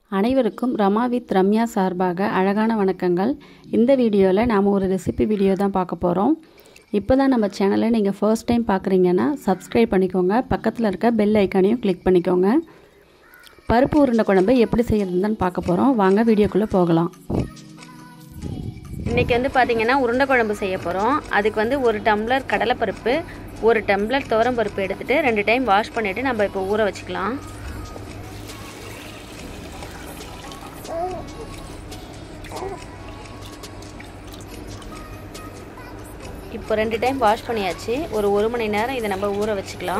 அனைவருக்கும் ரமா வித் ரம்யா சார்பாக அழகான வணக்கங்கள் இந்த வீடியோவில் நாம் ஒரு ரெசிபி வீடியோ தான் பார்க்க போகிறோம் இப்போ தான் நம்ம சேனலை நீங்கள் ஃபர்ஸ்ட் டைம் பார்க்குறீங்கன்னா சப்ஸ்கிரைப் பண்ணிக்கோங்க பக்கத்தில் இருக்க பெல் ஐக்கானையும் கிளிக் பண்ணிக்கோங்க பருப்பு உருண்டை குழம்பு எப்படி செய்யறதுன்னு பார்க்க போகிறோம் வாங்க வீடியோக்குள்ளே போகலாம் இன்றைக்கி வந்து பார்த்திங்கன்னா உருண்டை குழம்பு செய்ய போகிறோம் அதுக்கு வந்து ஒரு டம்ளர் கடலைப்பருப்பு ஒரு டம்ளர் துவரம் பருப்பு எடுத்துகிட்டு ரெண்டு டைம் வாஷ் பண்ணிவிட்டு நம்ம இப்போ ஊற வச்சுக்கலாம் இப்போ ரெண்டு டைம் வாஷ் பண்ணியாச்சு ஒரு ஒரு மணி நேரம் இதை நம்ம ஊற வச்சுக்கலாம்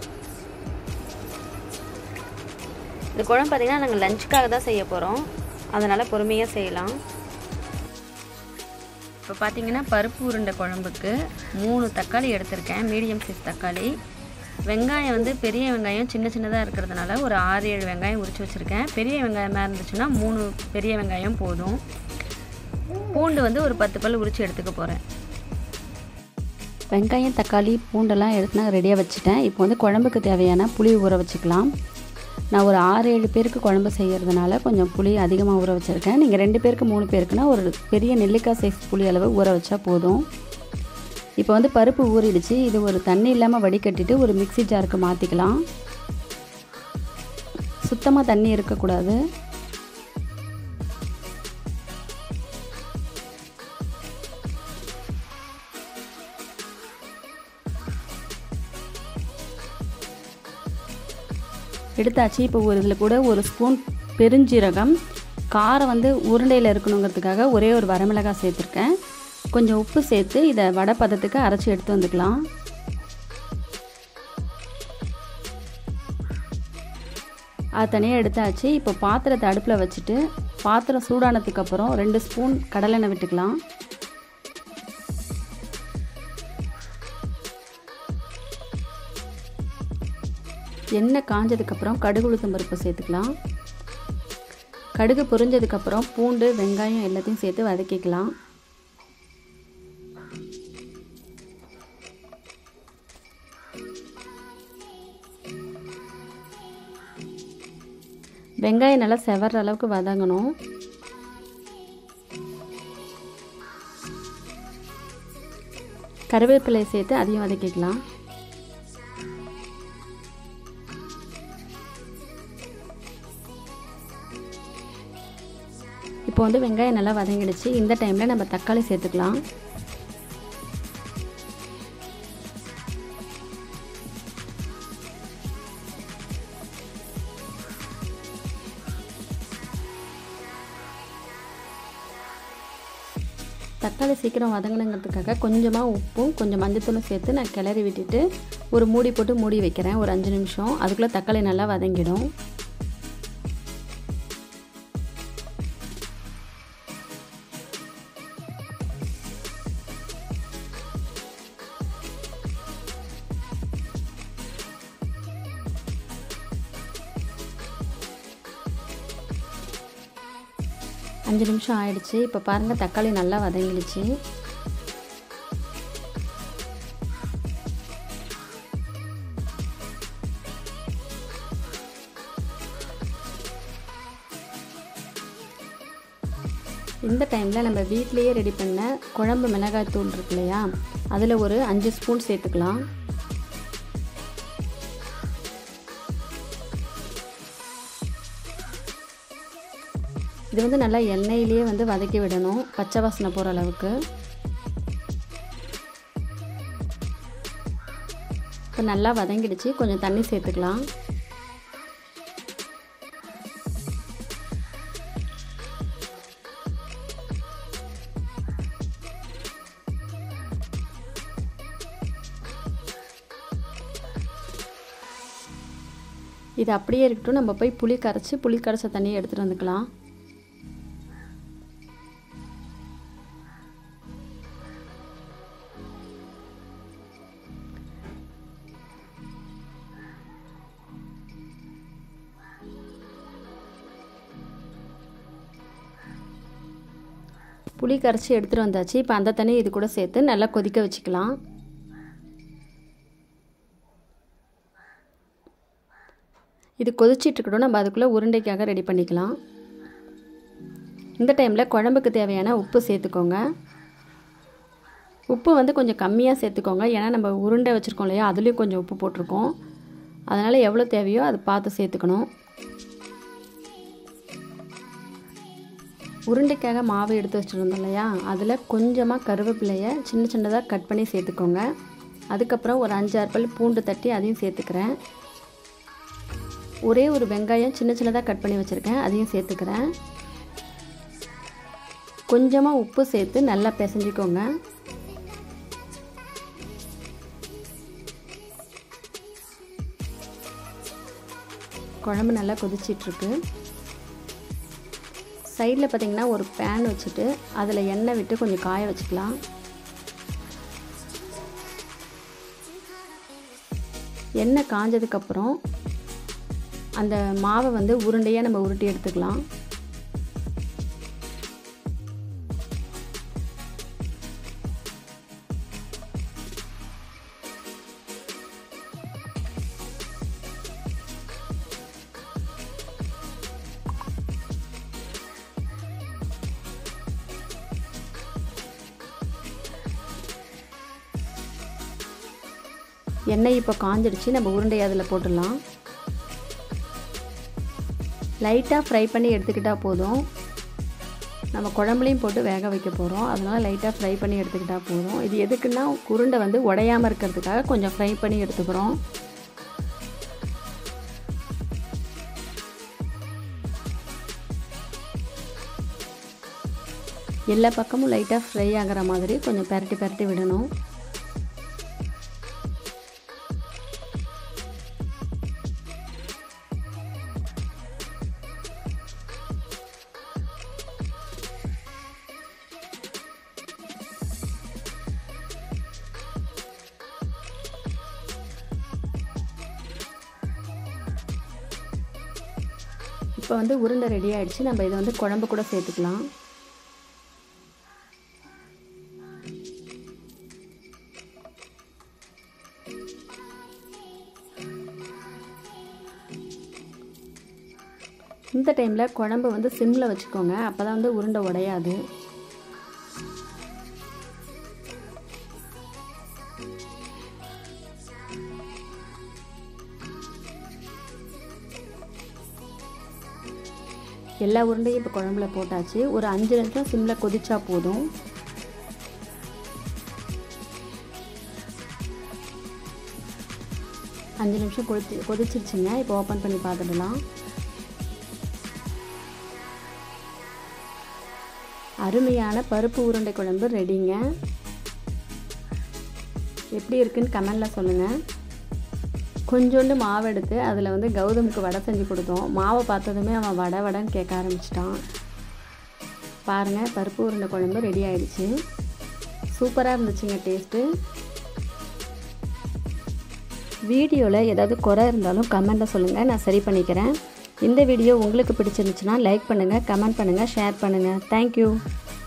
இந்த குழம்பு பார்த்திங்கன்னா நாங்கள் லஞ்சுக்காக தான் செய்ய போகிறோம் அதனால் பொறுமையாக செய்யலாம் இப்போ பார்த்தீங்கன்னா பருப்பு உருண்டை குழம்புக்கு மூணு தக்காளி எடுத்திருக்கேன் மீடியம் சைஸ் தக்காளி வெங்காயம் வந்து பெரிய வெங்காயம் சின்ன சின்னதாக இருக்கிறதுனால ஒரு ஆறு ஏழு வெங்காயம் உரித்து வச்சுருக்கேன் பெரிய வெங்காயமாக இருந்துச்சுன்னா மூணு பெரிய வெங்காயம் போதும் பூண்டு வந்து ஒரு பத்து பல் உரித்து எடுத்துக்க போகிறேன் வெங்காயம் தக்காளி பூண்டெல்லாம் எடுத்து நான் ரெடியாக வச்சுட்டேன் இப்போ வந்து குழம்புக்கு தேவையான புளி ஊற வச்சுக்கலாம் நான் ஒரு ஆறு ஏழு பேருக்கு குழம்பு செய்கிறதுனால கொஞ்சம் புளி அதிகமாக ஊற வச்சுருக்கேன் நீங்கள் ரெண்டு பேருக்கு மூணு பேருக்குன்னா ஒரு பெரிய நெல்லிக்காய் சைஸ் புளி அளவு ஊற வச்சா போதும் இப்போ வந்து பருப்பு ஊறிடுச்சு இது ஒரு தண்ணி இல்லாமல் வடிகட்டிட்டு ஒரு மிக்சி ஜாருக்கு மாற்றிக்கலாம் சுத்தமாக தண்ணி இருக்கக்கூடாது எடுத்தாச்சு இப்போ ஒரு இதில் கூட ஒரு ஸ்பூன் பெருஞ்சீரகம் காரம் வந்து உருண்டையில் இருக்கணுங்கிறதுக்காக ஒரே ஒரு வரமிளகாய் சேர்த்துருக்கேன் கொஞ்சம் உப்பு சேர்த்து இதை வடை பதத்துக்கு அரைச்சி எடுத்து வந்துக்கலாம் அது தனியாக எடுத்தாச்சு இப்போ பாத்திரத்தை அடுப்பில் வச்சுட்டு பாத்திரம் சூடானதுக்கப்புறம் ரெண்டு ஸ்பூன் கடலெண்ணெய் விட்டுக்கலாம் எண்ணெய் காஞ்சதுக்கப்புறம் கடுகு உளுத்தம் பருப்பு சேர்த்துக்கலாம் கடுகு பொரிஞ்சதுக்கப்புறம் பூண்டு வெங்காயம் எல்லாத்தையும் சேர்த்து வதக்கிக்கலாம் வெங்காயம் நல்லா செவற அளவுக்கு வதங்கணும் கருவேப்பிலை சேர்த்து அதையும் வதக்கிக்கலாம் இப்போ வந்து வெங்காயம் நல்லா வதங்கிடுச்சு இந்த டைமில் நம்ம தக்காளி சேர்த்துக்கலாம் தக்காளி சீக்கிரம் வதங்கணுங்கிறதுக்காக கொஞ்சமாக உப்பும் கொஞ்சம் மஞ்சத்தூளும் சேர்த்து நான் கிளறி விட்டுட்டு ஒரு மூடி போட்டு மூடி வைக்கிறேன் ஒரு அஞ்சு நிமிஷம் அதுக்குள்ளே தக்காளி நல்லா வதங்கிடும் அஞ்சு நிமிஷம் ஆயிடுச்சு இப்போ பாருங்கள் தக்காளி நல்லா வதங்கிடுச்சு இந்த டைமில் நம்ம வீட்லேயே ரெடி பண்ண குழம்பு மிளகாய் தூள் இருக்கு இல்லையா அதில் ஒரு அஞ்சு ஸ்பூன் சேர்த்துக்கலாம் இது வந்து நல்லா எண்ணெயிலேயே வந்து வதக்கி விடணும் பச்சை வாசனை போகிற அளவுக்கு இப்போ நல்லா வதங்கிடுச்சு கொஞ்சம் தண்ணி சேர்த்துக்கலாம் இது அப்படியே இருக்கட்டும் நம்ம போய் புளி கரைச்சி புளி கரைச்ச தண்ணியை எடுத்துகிட்டு வந்துக்கலாம் புளி கரைச்சி எடுத்துகிட்டு வந்தாச்சு இப்போ அந்த தண்ணி இது கூட சேர்த்து நல்லா கொதிக்க வச்சுக்கலாம் இது கொதிச்சிட்ருக்கட்டும் நம்ம அதுக்குள்ளே உருண்டைக்காக ரெடி பண்ணிக்கலாம் இந்த டைமில் குழம்புக்கு தேவையான உப்பு சேர்த்துக்கோங்க உப்பு வந்து கொஞ்சம் கம்மியாக சேர்த்துக்கோங்க ஏன்னா நம்ம உருண்டை வச்சுருக்கோம் இல்லையா அதுலேயும் கொஞ்சம் உப்பு போட்டிருக்கோம் அதனால் எவ்வளோ தேவையோ அதை பார்த்து சேர்த்துக்கணும் உருண்டைக்காக மாவு எடுத்து வச்சுருந்தோம் இல்லையா அதில் கொஞ்சமாக கருவேப்பிலையை சின்ன சின்னதாக கட் பண்ணி சேர்த்துக்கோங்க அதுக்கப்புறம் ஒரு அஞ்சாறு பல் பூண்டு தட்டி அதையும் சேர்த்துக்கிறேன் ஒரே ஒரு வெங்காயம் சின்ன சின்னதாக கட் பண்ணி வச்சுருக்கேன் அதையும் சேர்த்துக்கிறேன் கொஞ்சமாக உப்பு சேர்த்து நல்லா பிசைஞ்சிக்கோங்க குழம்பு நல்லா கொதிச்சிட்ருக்கு சைடில் பார்த்திங்கன்னா ஒரு பேன் வச்சுட்டு அதில் எண்ணெய் விட்டு கொஞ்சம் காய வச்சுக்கலாம் எண்ணெய் காஞ்சதுக்கப்புறம் அந்த மாவை வந்து உருண்டையாக நம்ம உருட்டி எடுத்துக்கலாம் எண்ணெய் இப்போ காஞ்சிடுச்சு நம்ம உருண்டையை அதில் போட்டுடலாம் லைட்டாக ஃப்ரை பண்ணி எடுத்துக்கிட்டால் போதும் நம்ம குழம்புலையும் போட்டு வேக வைக்க போகிறோம் அதனால் லைட்டாக ஃப்ரை பண்ணி எடுத்துக்கிட்டால் போதும் இது எதுக்குன்னா உருண்டை வந்து உடையாமல் இருக்கிறதுக்காக கொஞ்சம் ஃப்ரை பண்ணி எடுத்துக்கிறோம் எல்லா பக்கமும் லைட்டாக ஃப்ரை ஆகிற மாதிரி கொஞ்சம் பரட்டி பரட்டி விடணும் இப்போ வந்து உருண்டை ரெடி ஆகிடுச்சு நம்ம இதை வந்து குழம்பு கூட சேர்த்துக்கலாம் இந்த டைமில் குழம்பு வந்து சிம்மில் வச்சுக்கோங்க அப்போ தான் வந்து உருண்டை உடையாது எல்லா உருண்டையும் இப்போ குழம்புல போட்டாச்சு ஒரு அஞ்சு நிமிஷம் சிம்மில் கொதிச்சா போதும் அஞ்சு நிமிஷம் கொதிச்சு கொதிச்சிருச்சுங்க இப்போ ஓப்பன் பண்ணி பார்த்துடலாம் அருமையான பருப்பு உருண்டை குழம்பு ரெடிங்க எப்படி இருக்குன்னு கமெண்டில் சொல்லுங்கள் கொஞ்சோண்டு மாவு எடுத்து அதில் வந்து கௌதமுக்கு வடை செஞ்சு கொடுத்தோம் மாவை பார்த்ததுமே அவன் வடை வடைன்னு கேட்க ஆரம்பிச்சிட்டான் பாருங்கள் பருப்பு உருண்டை குழம்பு ரெடி ஆயிடுச்சு சூப்பராக இருந்துச்சுங்க டேஸ்ட்டு வீடியோவில் ஏதாவது குறை இருந்தாலும் கமெண்ட்டில் சொல்லுங்கள் நான் சரி பண்ணிக்கிறேன் இந்த வீடியோ உங்களுக்கு பிடிச்சிருந்துச்சுன்னா லைக் பண்ணுங்கள் கமெண்ட் பண்ணுங்கள் ஷேர் பண்ணுங்கள் தேங்க்யூ